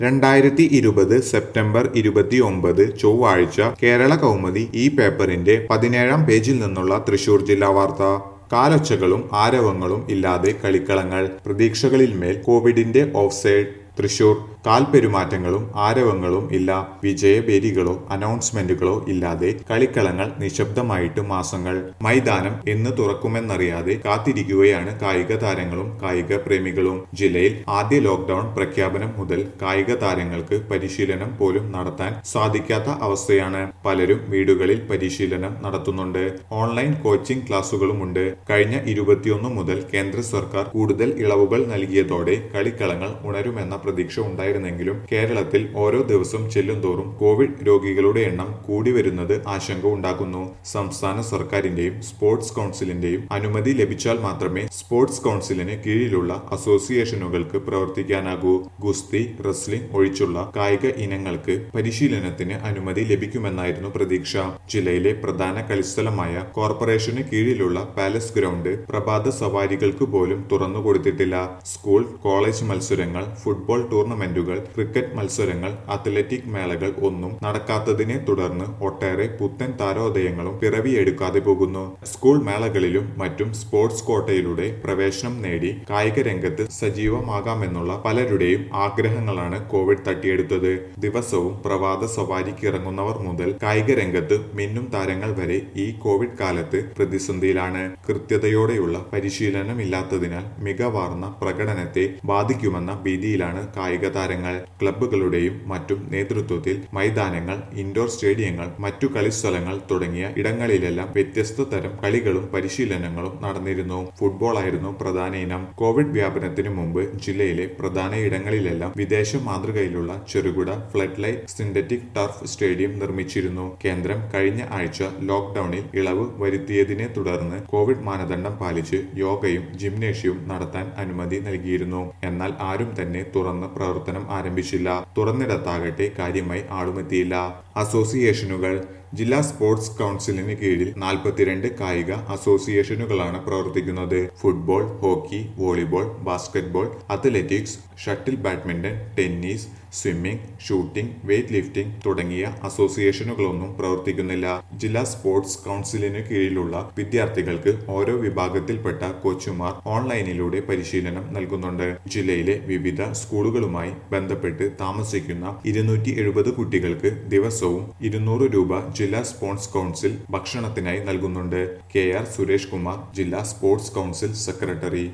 രണ്ടായിരത്തി ഇരുപത് സെപ്റ്റംബർ ഇരുപത്തിയൊമ്പത് ചൊവ്വാഴ്ച കേരള കൗമുദി ഈ പേപ്പറിന്റെ പതിനേഴാം പേജിൽ നിന്നുള്ള തൃശൂർ ജില്ലാ വാർത്ത കാലൊച്ചകളും ആരവങ്ങളും ഇല്ലാതെ കളിക്കളങ്ങൾ പ്രതീക്ഷകളിൽ മേൽ കോവിഡിന്റെ ഓഫ്സൈഡ് തൃശൂർ കാൽപെരുമാറ്റങ്ങളും ആരവങ്ങളും ഇല്ല വിജയഭേരികളോ അനൗൺസ്മെന്റുകളോ ഇല്ലാതെ കളിക്കളങ്ങൾ നിശബ്ദമായിട്ട് മാസങ്ങൾ മൈതാനം എന്ന് തുറക്കുമെന്നറിയാതെ കാത്തിരിക്കുകയാണ് കായിക താരങ്ങളും കായിക പ്രേമികളും ജില്ലയിൽ ആദ്യ ലോക്ഡൌൺ പ്രഖ്യാപനം മുതൽ കായിക താരങ്ങൾക്ക് പരിശീലനം പോലും നടത്താൻ സാധിക്കാത്ത അവസ്ഥയാണ് പലരും വീടുകളിൽ പരിശീലനം നടത്തുന്നുണ്ട് ഓൺലൈൻ കോച്ചിംഗ് ക്ലാസുകളുമുണ്ട് കഴിഞ്ഞ ഇരുപത്തിയൊന്ന് മുതൽ കേന്ദ്ര സർക്കാർ കൂടുതൽ ഇളവുകൾ നൽകിയതോടെ കളിക്കളങ്ങൾ ഉണരുമെന്ന പ്രതീക്ഷ ഉണ്ടായിരുന്നെങ്കിലും കേരളത്തിൽ ഓരോ ദിവസം ചെല്ലുന്തോറും കോവിഡ് രോഗികളുടെ എണ്ണം കൂടി വരുന്നത് ആശങ്ക ഉണ്ടാക്കുന്നു സംസ്ഥാന സർക്കാരിന്റെയും സ്പോർട്സ് കൗൺസിലിന്റെയും അനുമതി ലഭിച്ചാൽ മാത്രമേ സ്പോർട്സ് കൗൺസിലിന് കീഴിലുള്ള അസോസിയേഷനുകൾക്ക് പ്രവർത്തിക്കാനാകൂ ഗുസ്തി റെസ്ലിംഗ് ഒഴിച്ചുള്ള കായിക ഇനങ്ങൾക്ക് പരിശീലനത്തിന് അനുമതി ലഭിക്കുമെന്നായിരുന്നു പ്രതീക്ഷ ജില്ലയിലെ പ്രധാന കളിസ്ഥലമായ കോർപ്പറേഷന് കീഴിലുള്ള പാലസ് ഗ്രൗണ്ട് പ്രഭാത സവാരികൾക്ക് പോലും തുറന്നു കൊടുത്തിട്ടില്ല സ്കൂൾ കോളേജ് മത്സരങ്ങൾ ഫുട്ബോൾ ടൂർണമെന്റുകൾ ക്രിക്കറ്റ് മത്സരങ്ങൾ അത്ലറ്റിക് മേളകൾ ഒന്നും നടക്കാത്തതിനെ തുടർന്ന് ഒട്ടേറെ പുത്തൻ താരോദയങ്ങളും പിറവിയെടുക്കാതെ പോകുന്നു സ്കൂൾ മേളകളിലും മറ്റും സ്പോർട്സ് കോട്ടയിലൂടെ പ്രവേശനം നേടി കായിക രംഗത്ത് സജീവമാകാമെന്നുള്ള പലരുടെയും ആഗ്രഹങ്ങളാണ് കോവിഡ് തട്ടിയെടുത്തത് ദിവസവും പ്രഭാത സവാരിക്ക് ഇറങ്ങുന്നവർ മുതൽ കായിക രംഗത്ത് മിന്നും താരങ്ങൾ വരെ ഈ കോവിഡ് കാലത്ത് പ്രതിസന്ധിയിലാണ് കൃത്യതയോടെയുള്ള പരിശീലനമില്ലാത്തതിനാൽ മികവാർന്ന പ്രകടനത്തെ ബാധിക്കുമെന്ന ഭീതിയിലാണ് കായിക താരങ്ങൾ ക്ലബ്ബുകളുടെയും മറ്റും നേതൃത്വത്തിൽ മൈതാനങ്ങൾ ഇൻഡോർ സ്റ്റേഡിയങ്ങൾ മറ്റു കളിസ്ഥലങ്ങൾ തുടങ്ങിയ ഇടങ്ങളിലെല്ലാം വ്യത്യസ്ത തരം കളികളും പരിശീലനങ്ങളും നടന്നിരുന്നു ഫുട്ബോൾ ആയിരുന്നു പ്രധാന ഇനം കോവിഡ് വ്യാപനത്തിന് മുമ്പ് ജില്ലയിലെ പ്രധാന ഇടങ്ങളിലെല്ലാം വിദേശ മാതൃകയിലുള്ള ചെറുകിട flood light synthetic turf stadium നിർമ്മിച്ചിരുന്നു കേന്ദ്രം കഴിഞ്ഞ ആഴ്ച ലോക്ഡൌണിൽ ഇളവ് വരുത്തിയതിനെ തുടർന്ന് കോവിഡ് മാനദണ്ഡം പാലിച്ച് യോഗയും ജിംനേഷ്യവും നടത്താൻ അനുമതി നൽകിയിരുന്നു എന്നാൽ ആരും തന്നെ തുറന്ന് പ്രവർത്തനം ആരംഭിച്ചില്ല തുറന്നിടത്താകട്ടെ കാര്യമായി ആളുമെത്തിയില്ല അസോസിയേഷനുകൾ ജില്ലാ സ്പോർട്സ് കൗൺസിലിന് കീഴിൽ നാൽപ്പത്തിരണ്ട് കായിക അസോസിയേഷനുകളാണ് പ്രവർത്തിക്കുന്നത് football hockey volleyball basketball athletics shuttle badminton tennis swimming shooting weight lifting തുടങ്ങിയ അസോസിയേഷനുകളൊന്നും പ്രവർത്തിക്കുന്നില്ല ജില്ലാ സ്പോർട്സ് കൗൺസിലിന് കീഴിലുള്ള വിദ്യാർത്ഥികൾക്ക് ഓരോ വിഭാഗത്തിൽപ്പെട്ട കോച്ചുമാർ ഓൺലൈനിലൂടെ പരിശീലനം നൽകുന്നുണ്ട് ജില്ലയിലെ വിവിധ സ്കൂളുകളുമായി ബന്ധപ്പെട്ട് താമസിക്കുന്ന ഇരുന്നൂറ്റി എഴുപത് കുട്ടികൾക്ക് ദിവസവും ഇരുന്നൂറ് രൂപ ജില്ലാ സ്പോർട്സ് കൗൺസിൽ ഭക്ഷണത്തിനായി നൽകുന്നുണ്ട് കെ ആർ സുരേഷ് കുമാർ ജില്ലാ സ്പോർട്സ് കൗൺസിൽ സെക്രട്ടറി